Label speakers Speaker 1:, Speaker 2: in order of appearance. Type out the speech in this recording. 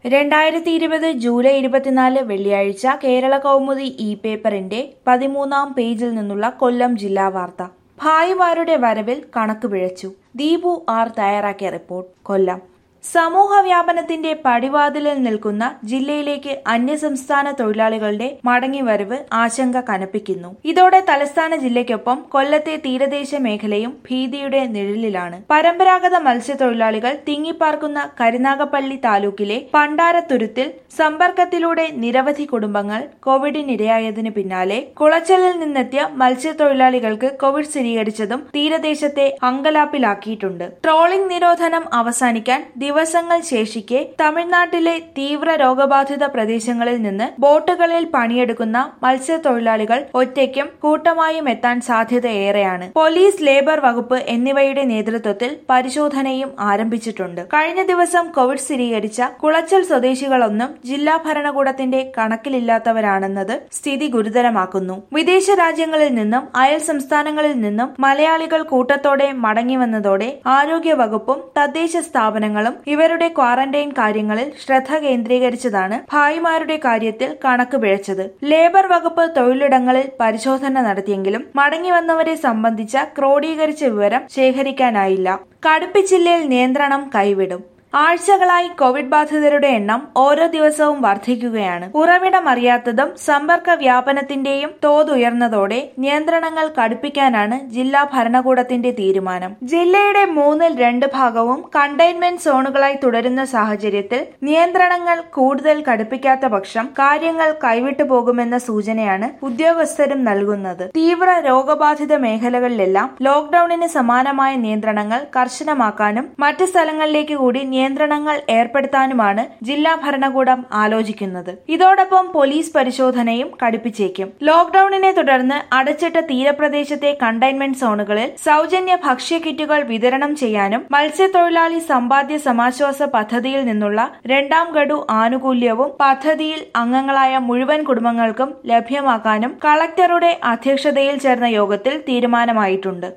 Speaker 1: രണ്ടായിരത്തി ഇരുപത് ജൂലൈ ഇരുപത്തിനാല് വെള്ളിയാഴ്ച കേരള കൗമുദി ഇ പേപ്പറിന്റെ പതിമൂന്നാം പേജിൽ നിന്നുള്ള കൊല്ലം ജില്ലാ വാർത്ത ഭായിമാരുടെ വരവിൽ കണക്ക് പിഴച്ചു ദീപു ആർ തയ്യാറാക്കിയ റിപ്പോർട്ട് കൊല്ലം സമൂഹ വ്യാപനത്തിന്റെ പടിവാതിലിൽ നിൽക്കുന്ന ജില്ലയിലേക്ക് അന്യസംസ്ഥാന തൊഴിലാളികളുടെ മടങ്ങിവരവ് ആശങ്ക കനപ്പിക്കുന്നു ഇതോടെ തലസ്ഥാന ജില്ലയ്ക്കൊപ്പം കൊല്ലത്തെ തീരദേശ മേഖലയും ഭീതിയുടെ നിഴലിലാണ് പരമ്പരാഗത മത്സ്യത്തൊഴിലാളികൾ തിങ്ങിപ്പാർക്കുന്ന കരുനാഗപ്പള്ളി താലൂക്കിലെ പണ്ടാരത്തുരുത്തിൽ സമ്പർക്കത്തിലൂടെ നിരവധി കുടുംബങ്ങൾ കോവിഡിനിരയായതിനു പിന്നാലെ കുളച്ചലിൽ നിന്നെത്തിയ മത്സ്യത്തൊഴിലാളികൾക്ക് കോവിഡ് സ്ഥിരീകരിച്ചതും തീരദേശത്തെ അങ്കലാപ്പിലാക്കിയിട്ടുണ്ട് ട്രോളിംഗ് നിരോധനം അവസാനിക്കാൻ ദിവസങ്ങൾ ശേഷിക്കെ തമിഴ്നാട്ടിലെ തീവ്ര രോഗബാധിത പ്രദേശങ്ങളിൽ നിന്ന് ബോട്ടുകളിൽ പണിയെടുക്കുന്ന മത്സ്യത്തൊഴിലാളികൾ ഒറ്റയ്ക്കും കൂട്ടമായും എത്താൻ സാധ്യതയേറെയാണ് പോലീസ് ലേബർ വകുപ്പ് എന്നിവയുടെ നേതൃത്വത്തിൽ പരിശോധനയും ആരംഭിച്ചിട്ടുണ്ട് കഴിഞ്ഞ ദിവസം കോവിഡ് സ്ഥിരീകരിച്ച കുളച്ചൽ സ്വദേശികളൊന്നും ജില്ലാ ഭരണകൂടത്തിന്റെ കണക്കിലില്ലാത്തവരാണെന്നത് സ്ഥിതി ഗുരുതരമാക്കുന്നു വിദേശ രാജ്യങ്ങളിൽ നിന്നും അയൽ സംസ്ഥാനങ്ങളിൽ നിന്നും മലയാളികൾ കൂട്ടത്തോടെ മടങ്ങിവന്നതോടെ ആരോഗ്യ വകുപ്പും തദ്ദേശ സ്ഥാപനങ്ങളും ഇവരുടെ ക്വാറന്റൈൻ കാര്യങ്ങളിൽ ശ്രദ്ധ കേന്ദ്രീകരിച്ചതാണ് ഭായിമാരുടെ കാര്യത്തിൽ കണക്ക് പിഴച്ചത് ലേബർ വകുപ്പ് തൊഴിലിടങ്ങളിൽ പരിശോധന നടത്തിയെങ്കിലും മടങ്ങിവന്നവരെ സംബന്ധിച്ച ക്രോഡീകരിച്ച വിവരം ശേഖരിക്കാനായില്ല കടുപ്പിച്ചില്ലയിൽ നിയന്ത്രണം കൈവിടും ആഴ്ചകളായി കോവിഡ് ബാധിതരുടെ എണ്ണം ഓരോ ദിവസവും വർദ്ധിക്കുകയാണ് ഉറവിടം അറിയാത്തതും സമ്പർക്ക വ്യാപനത്തിന്റെയും തോതുയർന്നതോടെ നിയന്ത്രണങ്ങൾ കടുപ്പിക്കാനാണ് ജില്ലാ ഭരണകൂടത്തിന്റെ തീരുമാനം ജില്ലയുടെ മൂന്നിൽ രണ്ട് ഭാഗവും കണ്ടെയ്ൻമെന്റ് സോണുകളായി തുടരുന്ന സാഹചര്യത്തിൽ നിയന്ത്രണങ്ങൾ കൂടുതൽ കടുപ്പിക്കാത്ത പക്ഷം കാര്യങ്ങൾ കൈവിട്ടു പോകുമെന്ന സൂചനയാണ് ഉദ്യോഗസ്ഥരും നൽകുന്നത് തീവ്ര രോഗബാധിത മേഖലകളിലെല്ലാം ലോക്ഡൌണിന് സമാനമായ നിയന്ത്രണങ്ങൾ കർശനമാക്കാനും മറ്റ് സ്ഥലങ്ങളിലേക്ക് കൂടി നിയന്ത്രണങ്ങൾ ഏർപ്പെടുത്താനുമാണ് ജില്ലാ ഭരണകൂടം ആലോചിക്കുന്നത് ഇതോടൊപ്പം പോലീസ് പരിശോധനയും കടുപ്പിച്ചേക്കും ലോക്ഡൌണിനെ തുടർന്ന് അടച്ചിട്ട തീരപ്രദേശത്തെ കണ്ടെയ്ൻമെന്റ് സോണുകളിൽ സൗജന്യ ഭക്ഷ്യ കിറ്റുകൾ വിതരണം ചെയ്യാനും മത്സ്യത്തൊഴിലാളി സമ്പാദ്യ സമാശ്വാസ പദ്ധതിയിൽ നിന്നുള്ള രണ്ടാം ഗഡു ആനുകൂല്യവും പദ്ധതിയിൽ അംഗങ്ങളായ മുഴുവൻ കുടുംബങ്ങൾക്കും ലഭ്യമാക്കാനും കളക്ടറുടെ അധ്യക്ഷതയിൽ ചേർന്ന യോഗത്തിൽ തീരുമാനമായിട്ടുണ്ട്